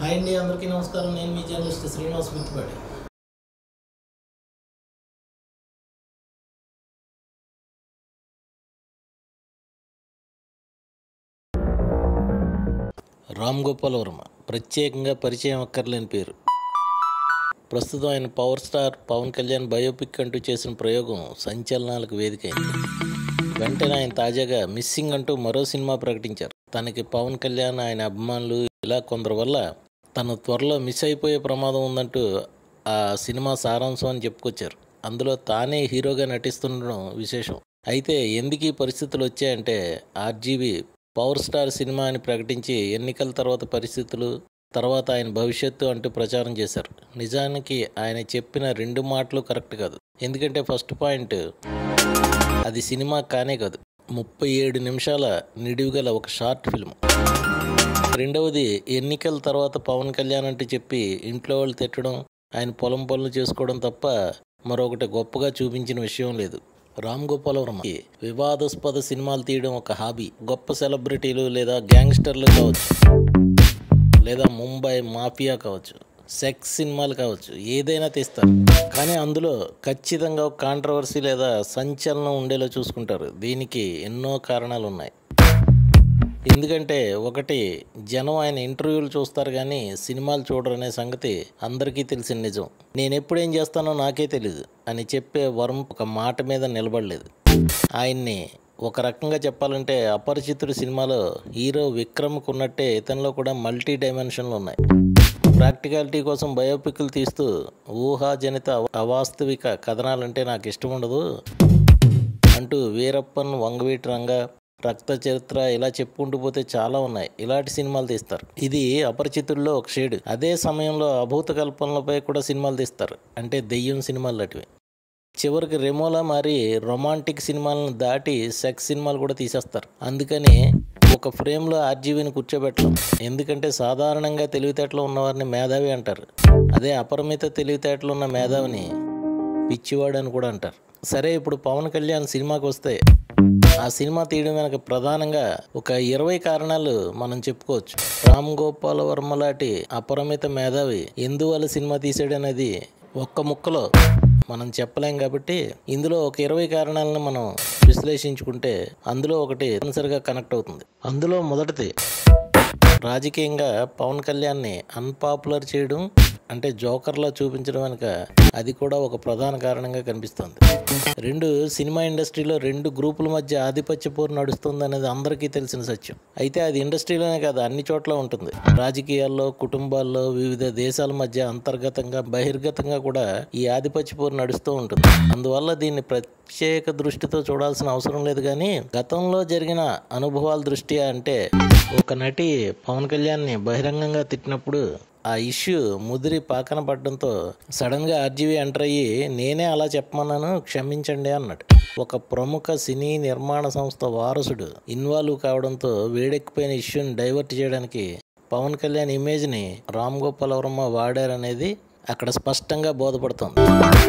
hi అండి అందరికీ నమస్కారం నేను మీ జర్నలిస్ట్ శ్రీనివాస్ మిత్తిపాటి రామ్ గోపాల్ వర్మ ప్రత్యేకంగా పరిచయం అక్కర్లేని పేరు ప్రస్తుతం ఆయన power star Pavan Kalyan biopic అంటూ చేసిన ప్రయోగం సంచలనాలకు వేదికైంది వెంటనే ఆయన తాజాగా మిస్సింగ్ అంటూ మరో సినిమా ప్రకటించారు తనకి పవన్ కళ్యాణ్ ఆయన అభిమానులు ఇలా కొందరు వల్ల తను త్వరలో మిస్ అయిపోయే ప్రమాదం ఉందంటూ ఆ సినిమా సారాంశం అని చెప్పుకొచ్చారు అందులో తానే హీరోగా నటిస్తుండడం విశేషం అయితే ఎందుకు ఈ పరిస్థితులు వచ్చాయంటే ఆర్జీవి పవర్ స్టార్ సినిమా అని ప్రకటించి ఎన్నికల తర్వాత పరిస్థితులు తర్వాత ఆయన భవిష్యత్తు అంటూ ప్రచారం చేశారు నిజానికి ఆయన చెప్పిన రెండు మాటలు కరెక్ట్ కాదు ఎందుకంటే ఫస్ట్ పాయింట్ అది సినిమా కానే కాదు ముప్పై ఏడు నిమిషాల నిడివిగల ఒక షార్ట్ ఫిల్మ్ రెండవది ఎన్నికల తర్వాత పవన్ కళ్యాణ్ అంటూ చెప్పి ఇంట్లో వాళ్ళు తిట్టడం ఆయన పొలం పనులు చేసుకోవడం తప్ప మరొకటి గొప్పగా చూపించిన విషయం లేదు రామ్ గోపాల్ వర్మ వివాదాస్పద సినిమాలు తీయడం ఒక హాబీ గొప్ప సెలబ్రిటీలు లేదా గ్యాంగ్స్టర్లు కావచ్చు లేదా ముంబై మాఫియా కావచ్చు సెక్స్ సినిమాలు కావచ్చు ఏదైనా తీస్తారు కానీ అందులో ఖచ్చితంగా ఒక కాంట్రవర్సీ లేదా సంచలనం ఉండేలా చూసుకుంటారు దీనికి ఎన్నో కారణాలు ఉన్నాయి ఎందుకంటే ఒకటి జనం ఆయన ఇంటర్వ్యూలు చూస్తారు కానీ సినిమాలు చూడరు అనే సంగతి అందరికీ తెలిసిన నిజం నేను ఎప్పుడు ఏం చేస్తానో నాకే తెలియదు అని చెప్పే వరం ఒక మాట మీద నిలబడలేదు ఆయన్ని ఒక రకంగా చెప్పాలంటే అపరిచితుడు సినిమాలో హీరో విక్రమ్కు ఉన్నట్టే ఇతనిలో కూడా మల్టీ డైమెన్షన్లు ఉన్నాయి ప్రాక్టికాలిటీ కోసం బయోపిక్లు తీస్తూ ఊహాజనిత అవాస్తవిక కథనాలంటే నాకు ఇష్టం ఉండదు అంటూ వీరప్పన్ వంగవీటి రంగ రక్త చరిత్ర ఇలా చెప్పుకుంటూ పోతే చాలా ఉన్నాయి ఇలాంటి సినిమాలు తీస్తారు ఇది అపరిచితుల్లో ఒక షేడ్ అదే సమయంలో అభూత కల్పనలపై కూడా సినిమాలు తీస్తారు అంటే దెయ్యం సినిమాలు లాంటివి చివరికి రెమోలా మారి రొమాంటిక్ సినిమాలను దాటి సెక్స్ సినిమాలు కూడా తీసేస్తారు అందుకని ఒక ఫ్రేమ్లో ఆర్జీవీని కూర్చోబెట్టడం ఎందుకంటే సాధారణంగా తెలివితేటలు ఉన్నవారిని మేధావి అంటారు అదే అపరిమిత తెలివితేటలు ఉన్న మేధావిని పిచ్చివాడు అని కూడా అంటారు సరే ఇప్పుడు పవన్ కళ్యాణ్ సినిమాకి వస్తే ఆ సినిమా తీయడం వెనక ప్రధానంగా ఒక ఇరవై కారణాలు మనం చెప్పుకోవచ్చు రామ్ గోపాల్ వర్మ లాంటి అపరిమిత మేధావి ఎందువల్ల సినిమా తీసాడనేది ఒక్క ముక్కలో మనం చెప్పలేం కాబట్టి ఇందులో ఒక ఇరవై కారణాలను మనం విశ్లేషించుకుంటే అందులో ఒకటి తప్పనిసరిగా కనెక్ట్ అవుతుంది అందులో మొదటిది రాజకీయంగా పవన్ కళ్యాణ్ని అన్పాపులర్ చేయడం అంటే జోకర్లా చూపించడం వెనుక అది కూడా ఒక ప్రధాన కారణంగా కనిపిస్తుంది రెండు సినిమా ఇండస్ట్రీలో రెండు గ్రూపుల మధ్య ఆధిపత్య పోరు నడుస్తుంది అనేది అందరికీ తెలిసిన సత్యం అయితే అది ఇండస్ట్రీలోనే కాదు అన్ని చోట్ల ఉంటుంది రాజకీయాల్లో కుటుంబాల్లో వివిధ దేశాల మధ్య అంతర్గతంగా బహిర్గతంగా కూడా ఈ ఆధిపత్య పోరు నడుస్తూ ఉంటుంది అందువల్ల దీన్ని ప్రత్యేక దృష్టితో చూడాల్సిన అవసరం లేదు కానీ గతంలో జరిగిన అనుభవాల దృష్ట్యా అంటే ఒక నటి పవన్ కళ్యాణ్ని బహిరంగంగా తిట్టినప్పుడు ఆ ఇష్యూ ముదిరి పాకన పడడంతో సడన్గా ఆర్జీవీ ఎంటర్ అయ్యి నేనే అలా చెప్పమన్నాను క్షమించండి అన్నాడు ఒక ప్రముఖ సినీ నిర్మాణ సంస్థ వారసుడు ఇన్వాల్వ్ కావడంతో వేడెక్కిపోయిన ఇష్యూని డైవర్ట్ చేయడానికి పవన్ కళ్యాణ్ ఇమేజ్ని రామ్ గోపాల్ వర్మ వాడారనేది అక్కడ స్పష్టంగా బోధపడుతుంది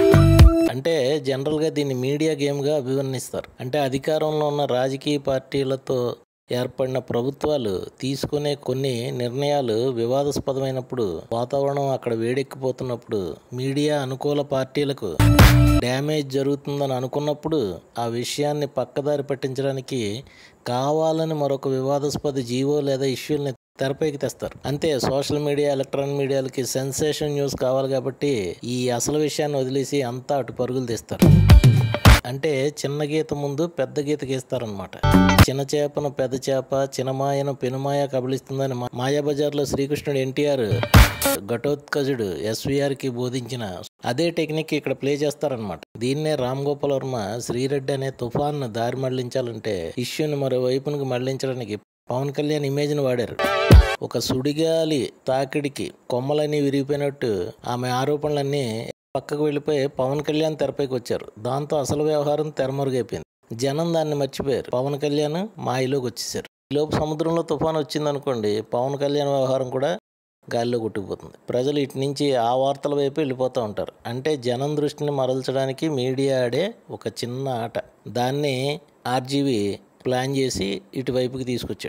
అంటే జనరల్గా దీన్ని మీడియా గేమ్గా అభివర్ణిస్తారు అంటే అధికారంలో ఉన్న రాజకీయ పార్టీలతో ఏర్పడిన ప్రభుత్వాలు తీసుకునే కొన్ని నిర్ణయాలు వివాదాస్పదమైనప్పుడు వాతావరణం అక్కడ వేడెక్కిపోతున్నప్పుడు మీడియా అనుకూల పార్టీలకు డ్యామేజ్ జరుగుతుందని అనుకున్నప్పుడు ఆ విషయాన్ని పక్కదారి పట్టించడానికి కావాలని మరొక వివాదాస్పద జీవో లేదా ఇష్యూల్ని తెరపైకి తెస్తారు అంతే సోషల్ మీడియా ఎలక్ట్రానిక్ మీడియాలకి సెన్సేషన్ న్యూస్ కావాలి కాబట్టి ఈ అసలు విషయాన్ని వదిలేసి అంతా అటు పరుగులు తీస్తారు అంటే చిన్న గీత ముందు పెద్ద గీత గీస్తారనమాట చిన్న చేపను పెద్ద చేప చిన్నమాయను పెనుమాయ కబలిస్తుందని మా- మాయాబజార్లో శ్రీకృష్ణుడు ఎన్టీఆర్ ఘటోత్కజుడు ఎస్వీఆర్ కి బోధించిన అదే టెక్నిక్ ఇక్కడ ప్లే చేస్తారనమాట దీన్నే రామ్ గోపాల్ వర్మ శ్రీరెడ్డి అనే తుఫాన్ దారి మళ్లించాలంటే ఇష్యూని మరో వైపునికి మళ్లించడానికి పవన్ కళ్యాణ్ ఇమేజ్ని వాడారు ఒక సుడిగాలి తాకిడికి కొమ్మలన్నీ విరిగిపోయినట్టు ఆమె ఆరోపణలన్నీ పక్కకు వెళ్ళిపోయి పవన్ కళ్యాణ్ తెరపైకి వచ్చారు దాంతో అసలు వ్యవహారం తెరమరుగైపోయింది జనం దాన్ని మర్చిపోయారు పవన్ కళ్యాణ్ మాయలోకి వచ్చేసారు ఈలోపు సముద్రంలో తుఫాన్ వచ్చిందనుకోండి పవన్ కళ్యాణ్ వ్యవహారం కూడా గాలిలో కొట్టుకుపోతుంది ప్రజలు ఇటు నుంచి ఆ వార్తల వైపు వెళ్ళిపోతూ ఉంటారు అంటే జనం దృష్టిని మరల్చడానికి మీడియా ఆడే ఒక చిన్న ఆట దాన్ని ఆర్జీవి ప్లాన్ చేసి ఇటువైపుకి తీసుకొచ్చాడు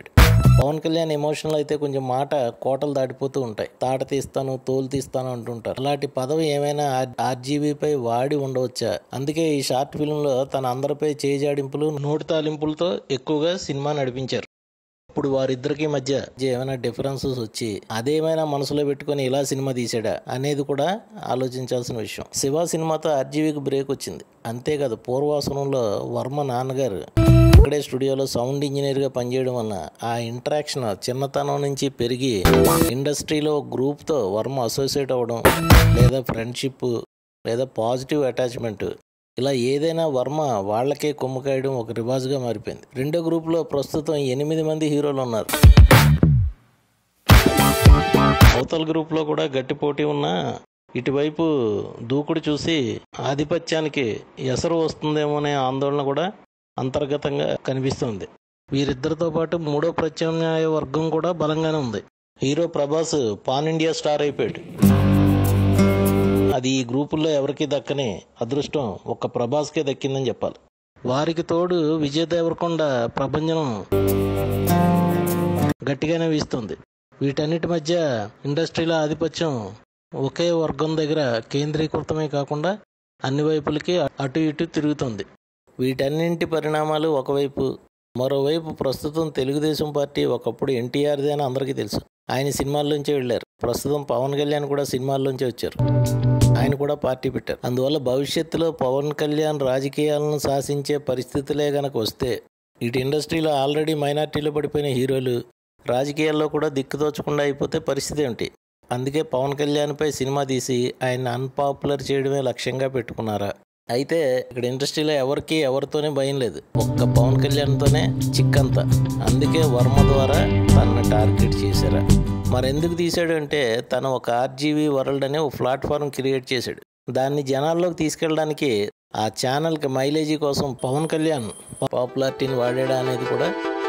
పవన్ కళ్యాణ్ ఎమోషనల్ అయితే కొంచెం మాట కోటలు దాటిపోతూ ఉంటాయి తాట తీస్తాను తోలు తీస్తాను అంటుంటారు అలాంటి పదవి ఏమైనా ఆర్జీబీపై వాడి ఉండవచ్చా అందుకే ఈ షార్ట్ ఫిల్మ్ లో తన అందరిపై చేజాడింపులు నోటి తాలింపులతో ఎక్కువగా సినిమా నడిపించారు ఇప్పుడు వారిద్దరికి మధ్య ఏమైనా డిఫరెన్సెస్ వచ్చి అదేమైనా మనసులో పెట్టుకొని ఇలా సినిమా తీసాడా అనేది కూడా ఆలోచించాల్సిన విషయం శివ సినిమాతో ఆర్జీవీకి బ్రేక్ వచ్చింది అంతేకాదు పూర్వాసనంలో వర్మ నాన్నగారు ఇక్కడే స్టూడియోలో సౌండ్ ఇంజనీర్గా పనిచేయడం వల్ల ఆ ఇంటరాక్షన్ చిన్నతనం నుంచి పెరిగి ఇండస్ట్రీలో గ్రూప్తో వర్మ అసోసియేట్ అవ్వడం లేదా ఫ్రెండ్షిప్ లేదా పాజిటివ్ అటాచ్మెంట్ ఇలా ఏదైనా వర్మ వాళ్ళకే కొమ్ము కాయడం ఒక రివాజ్గా మారిపోయింది రెండో గ్రూప్లో ప్రస్తుతం ఎనిమిది మంది హీరోలు ఉన్నారు అవతల గ్రూప్లో కూడా గట్టి పోటీ ఉన్నా ఇటువైపు దూకుడు చూసి ఆధిపత్యానికి ఎసరు వస్తుందేమో అనే ఆందోళన కూడా అంతర్గతంగా కనిపిస్తుంది వీరిద్దరితో పాటు మూడో ప్రత్యామ్నాయ వర్గం కూడా బలంగానే ఉంది hero Prabhas pan India star అయిపోయాడు అది ఈ గ్రూపుల్లో ఎవరికి దక్కని అదృష్టం ఒక్క ప్రభాస్కే దక్కిందని చెప్పాలి వారికి తోడు విజయ్ దేవరకొండ ప్రభంజనం గట్టిగానే వీస్తుంది వీటన్నిటి మధ్య ఇండస్ట్రీలో ఆధిపత్యం ఒకే వర్గం దగ్గర కేంద్రీకృతమే కాకుండా అన్ని వైపులకి అటు ఇటు తిరుగుతుంది వీటన్నింటి పరిణామాలు ఒకవైపు మరోవైపు ప్రస్తుతం తెలుగుదేశం పార్టీ ఒకప్పుడు ఎన్టీఆర్ది అని అందరికీ తెలుసు ఆయన సినిమాల్లోంచే వెళ్ళారు ప్రస్తుతం పవన్ కళ్యాణ్ కూడా సినిమాల్లోంచే వచ్చారు ఆయన కూడా పార్టీ పెట్టారు అందువల్ల భవిష్యత్తులో పవన్ కళ్యాణ్ రాజకీయాలను శాసించే పరిస్థితులే గనక వస్తే ఇటు ఇండస్ట్రీలో ఆల్రెడీ మైనార్టీలో పడిపోయిన హీరోలు రాజకీయాల్లో కూడా దిక్కుతోచకుండా అయిపోతే పరిస్థితి ఏంటి అందుకే పవన్ కళ్యాణ్పై సినిమా తీసి ఆయన అన్పాపులర్ చేయడమే లక్ష్యంగా పెట్టుకున్నారా అయితే ఇక్కడ ఇండస్ట్రీలో ఎవరికి ఎవరితోనే భయం లేదు ఒక్క పవన్ కళ్యాణ్తోనే చిక్కంతా అందుకే వర్మ ద్వారా తనని టార్గెట్ చేశారా మరెందుకు తీశాడు అంటే తను ఒక ఆర్జీవీ వరల్డ్ అనే ఒక ప్లాట్ఫామ్ క్రియేట్ చేశాడు దాన్ని జనాల్లోకి తీసుకెళ్ళడానికి ఆ ఛానల్కి మైలేజీ కోసం పవన్ కళ్యాణ్ పాపులారిటీని వాడాడా అనేది కూడా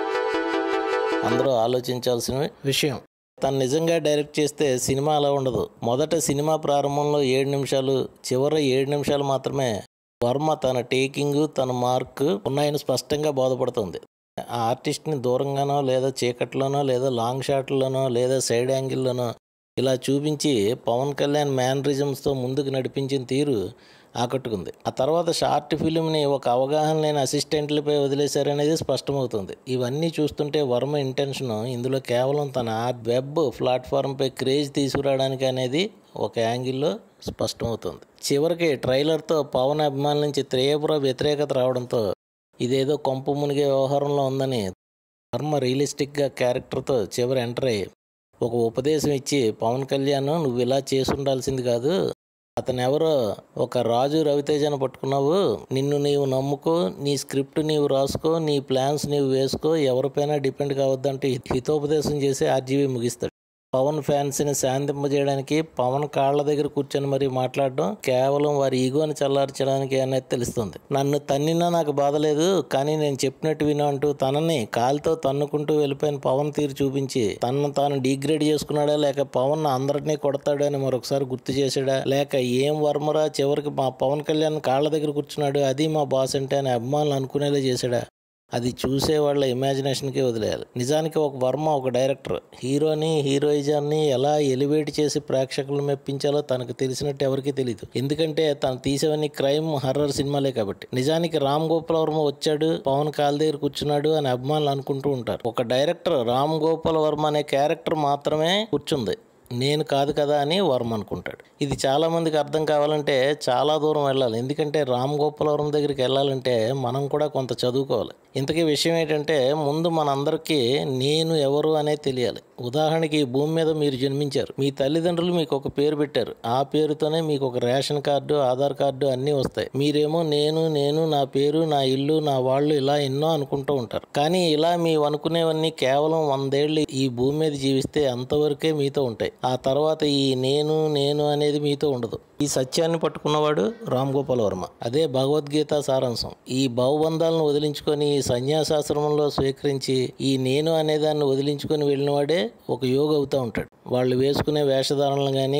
అందరూ ఆలోచించాల్సిన విషయం తను నిజంగా డైరెక్ట్ చేస్తే సినిమా అలా ఉండదు మొదట సినిమా ప్రారంభంలో ఏడు నిమిషాలు చివరి ఏడు నిమిషాలు మాత్రమే వర్మ తన టేకింగ్ తన మార్క్ ఉన్నాయని స్పష్టంగా బోధపడుతుంది ఆ ఆర్టిస్ట్ని దూరంగానో లేదా చీకట్లోనో లేదా లాంగ్ షాట్లోనో లేదా సైడ్ యాంగిల్లోనో ఇలా చూపించి పవన్ కళ్యాణ్ మ్యానరిజమ్స్తో ముందుకు నడిపించిన తీరు ఆకట్టుకుంది ఆ తర్వాత షార్ట్ ఫిలింని ఒక అవగాహన లేని అసిస్టెంట్లపై వదిలేశారనేది స్పష్టమవుతుంది ఇవన్నీ చూస్తుంటే వర్మ ఇంటెన్షన్ ఇందులో కేవలం తన ఆ వెబ్ ప్లాట్ఫామ్పై క్రేజ్ తీసుకురావడానికి అనేది ఒక యాంగిల్లో స్పష్టమవుతుంది చివరికి ట్రైలర్తో పవన్ అభిమానుల నుంచి తీవ్ర వ్యతిరేకత రావడంతో ఇదేదో కొంపు మునిగే వ్యవహారంలో ఉందని వర్మ రియలిస్టిక్గా క్యారెక్టర్తో చివరి ఎంటర్ అయ్యి ఒక ఉపదేశం ఇచ్చి పవన్ కళ్యాణ్ నువ్వు ఇలా చేసి ఉండాల్సింది కాదు అతను ఎవరో ఒక రాజు రవితేజను పట్టుకున్నావు నిన్ను నీవు నమ్ముకో నీ స్క్రిప్ట్ నీవు రాసుకో నీ ప్లాన్స్ నీవు వేసుకో ఎవరిపైనా డిపెండ్ కావద్దంటే హితోపదేశం చేసి ఆర్జీవీ ముగిస్తాడు పవన్ ఫ్యాన్స్ని శాంతింపజేయడానికి పవన్ కాళ్ళ దగ్గర కూర్చొని మరి మాట్లాడడం కేవలం వారి ఈగోని చల్లార్చడానికి అనేది తెలుస్తుంది నన్ను తన్నినా నాకు బాధ లేదు కానీ నేను చెప్పినట్టు విను అంటూ తనని కాలుతో తన్నుకుంటూ వెళ్ళిపోయిన పవన్ తీరు చూపించి తనను తాను డిగ్రేడ్ చేసుకున్నాడా లేక పవన్ అందరినీ కొడతాడు అని మరొకసారి గుర్తు చేశాడా లేక ఏం వర్మరా చివరికి మా పవన్ కళ్యాణ్ కాళ్ళ దగ్గర కూర్చున్నాడు అది మా బాస్ అంటే అని అభిమానులు అనుకునేలా చేశాడా అది చూసే వాళ్ళ ఇమాజినేషన్కి వదిలేయాలి నిజానికి ఒక వర్మ ఒక డైరెక్టర్ హీరోని హీరోయిజాన్ని ఎలా ఎలివేట్ చేసి ప్రేక్షకులను మెప్పించాలో తనకు తెలిసినట్టు ఎవరికీ తెలియదు ఎందుకంటే తను తీసేవన్నీ క్రైమ్ హర్రర్ సినిమాలే కాబట్టి నిజానికి రామ్ గోపాల్ వర్మ వచ్చాడు పవన్ కాల్ దగ్గర కూర్చున్నాడు అని అభిమానులు అనుకుంటూ ఉంటారు ఒక డైరెక్టర్ రామ్ గోపాల్ వర్మ అనే క్యారెక్టర్ మాత్రమే కూర్చుంది నేను కాదు కదా అని వర్మ అనుకుంటాడు ఇది చాలా మందికి అర్థం కావాలంటే చాలా దూరం వెళ్ళాలి ఎందుకంటే రామ్ గోపాలవరం దగ్గరికి వెళ్ళాలంటే మనం కూడా కొంత చదువుకోవాలి ఇంతకీ విషయం ఏంటంటే ముందు మనందరికీ నేను ఎవరు అనేది తెలియాలి ఉదాహరణకి ఈ భూమి మీద మీరు జన్మించారు మీ తల్లిదండ్రులు మీకు ఒక పేరు పెట్టారు ఆ పేరుతోనే మీకు ఒక రేషన్ కార్డు ఆధార్ కార్డు అన్నీ వస్తాయి మీరేమో నేను నేను నా పేరు నా ఇల్లు నా వాళ్ళు ఇలా ఎన్నో అనుకుంటూ ఉంటారు కానీ ఇలా మీరు అనుకునేవన్నీ కేవలం వందేళ్ళు ఈ భూమి మీద జీవిస్తే అంతవరకే మీతో ఉంటాయి ఆ తర్వాత ఈ నేను నేను అనేది మీతో ఉండదు ఈ సత్యాన్ని పట్టుకున్నవాడు రామ్ గోపాల్ వర్మ అదే భగవద్గీత సారాంశం ఈ భావబంధాలను వదిలించుకొని ఈ సన్యాసాశ్రమంలో స్వీకరించి ఈ నేను అనేదాన్ని వదిలించుకొని వెళ్ళినవాడే ఒక యోగి అవుతూ ఉంటాడు వాళ్ళు వేసుకునే వేషధారణలు కానీ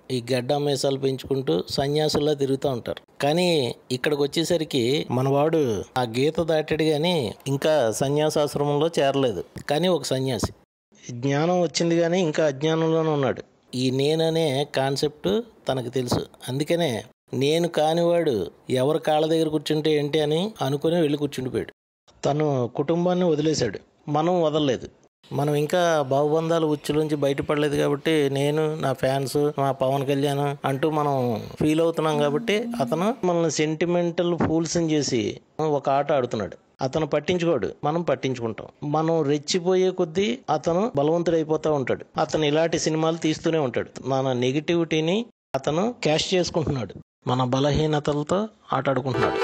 ఈ గడ్డ మీసాలు పెంచుకుంటూ సన్యాసుల్లా తిరుగుతూ ఉంటారు కానీ ఇక్కడికి వచ్చేసరికి మనవాడు ఆ గీత దాటాడు కానీ ఇంకా సన్యాసాశ్రమంలో చేరలేదు కానీ ఒక సన్యాసి జ్ఞానం వచ్చింది కానీ ఇంకా అజ్ఞానంలోనే ఉన్నాడు ఈ నేననే కాన్సెప్ట్ తనకు తెలుసు అందుకనే నేను కానివాడు ఎవరి కాళ్ళ దగ్గర కూర్చుంటే ఏంటి అని అనుకుని వెళ్ళి కూర్చుండిపోయాడు తను కుటుంబాన్ని వదిలేశాడు మనం వదలలేదు మనం ఇంకా బాహుబంధాలు ఉచ్చులోంచి బయటపడలేదు కాబట్టి నేను నా ఫ్యాన్స్ మా పవన్ కళ్యాణ్ అంటూ మనం ఫీల్ అవుతున్నాం కాబట్టి అతను మనల్ని సెంటిమెంటల్ ఫూల్స్ చేసి ఒక ఆట ఆడుతున్నాడు అతను పట్టించుకోడు మనం పట్టించుకుంటాం మనం రెచ్చిపోయే కొద్దీ అతను బలవంతుడైపోతూ ఉంటాడు అతను ఇలాంటి సినిమాలు తీస్తూనే ఉంటాడు మన నెగిటివిటీని అతను క్యాష్ చేసుకుంటున్నాడు మన బలహీనతలతో ఆటాడుకుంటున్నాడు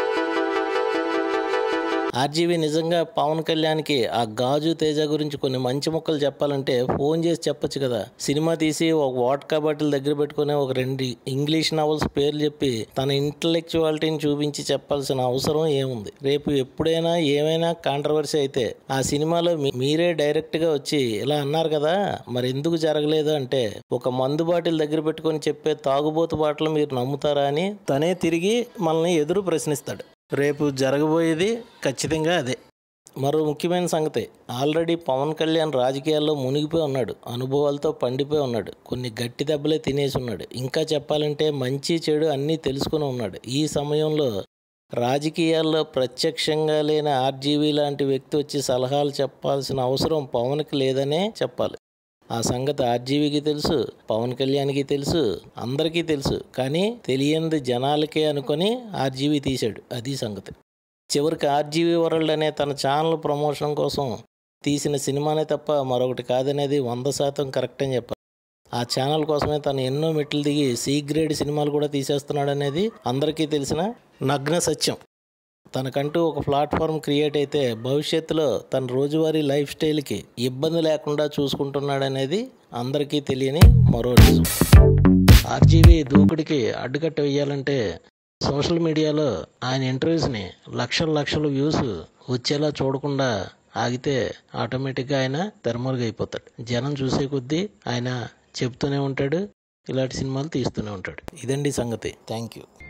ఆర్జీవి నిజంగా పవన్ కళ్యాణ్కి ఆ గాజు తేజ గురించి కొన్ని మంచి ముక్కలు చెప్పాలంటే ఫోన్ చేసి చెప్పొచ్చు కదా సినిమా తీసి ఒక వాట్కా బాటిల్ దగ్గర పెట్టుకుని ఒక రెండు ఇంగ్లీష్ నవల్స్ పేర్లు చెప్పి తన ఇంటలెక్చువాలిటీని చూపించి చెప్పాల్సిన అవసరం ఏముంది రేపు ఎప్పుడైనా ఏమైనా కాంట్రవర్సీ అయితే ఆ సినిమాలో మీ- మీరే డైరెక్ట్గా వచ్చి ఇలా అన్నారు కదా మరి ఎందుకు జరగలేదు అంటే ఒక మందు బాటిల్ దగ్గర పెట్టుకొని చెప్పే తాగుబోతు బాటలు మీరు నమ్ముతారా అని తనే తిరిగి మనల్ని ఎదురు ప్రశ్నిస్తాడు రేపు జరగబోయేది ఖచ్చితంగా అదే మరో ముఖ్యమైన సంగతి ఆల్రెడీ పవన్ కళ్యాణ్ రాజకీయాల్లో మునిగిపోయి ఉన్నాడు అనుభవాలతో పండిపోయి ఉన్నాడు కొన్ని గట్టి దెబ్బలే తినేసి ఉన్నాడు ఇంకా చెప్పాలంటే మంచి చెడు అన్నీ తెలుసుకుని ఉన్నాడు ఈ సమయంలో రాజకీయాల్లో ప్రత్యక్షంగా లేని ఆర్జీవీ లాంటి వ్యక్తి వచ్చి సలహాలు చెప్పాల్సిన అవసరం పవన్కి లేదనే చెప్పాలి ఆ సంగతి ఆర్జీవీకి తెలుసు పవన్ కళ్యాణ్కి తెలుసు అందరికీ తెలుసు కానీ తెలియనిది జనాలకే అనుకొని ఆర్జీవీ తీశాడు అది సంగతి చివరికి ఆర్జీవీ వరల్డ్ అనే తన ఛానల్ ప్రమోషన్ కోసం తీసిన సినిమానే తప్ప మరొకటి కాదనేది వంద శాతం కరెక్ట్ అని చెప్పాలి ఆ ఛానల్ కోసమే తను ఎన్నో మెట్లు దిగి సి గ్రేడ్ సినిమాలు కూడా తీసేస్తున్నాడు అనేది అందరికీ తెలిసిన నగ్న సత్యం తనకంటూ ఒక ప్లాట్ఫామ్ క్రియేట్ అయితే భవిష్యత్తులో తన రోజువారీ లైఫ్ స్టైల్కి ఇబ్బంది లేకుండా చూసుకుంటున్నాడనేది అందరికీ తెలియని మరో నిజం ఆర్జీవీ దూకుడికి అడ్డుకట్ట వేయాలంటే సోషల్ మీడియాలో ఆయన ఇంటర్వ్యూస్ని లక్షల లక్షల వ్యూస్ వచ్చేలా చూడకుండా ఆగితే ఆటోమేటిక్గా ఆయన తెరమరుగైపోతాడు జనం చూసే కొద్దీ ఆయన చెప్తూనే ఉంటాడు ఇలాంటి సినిమాలు తీస్తూనే ఉంటాడు ఇదండి సంగతి థ్యాంక్ యూ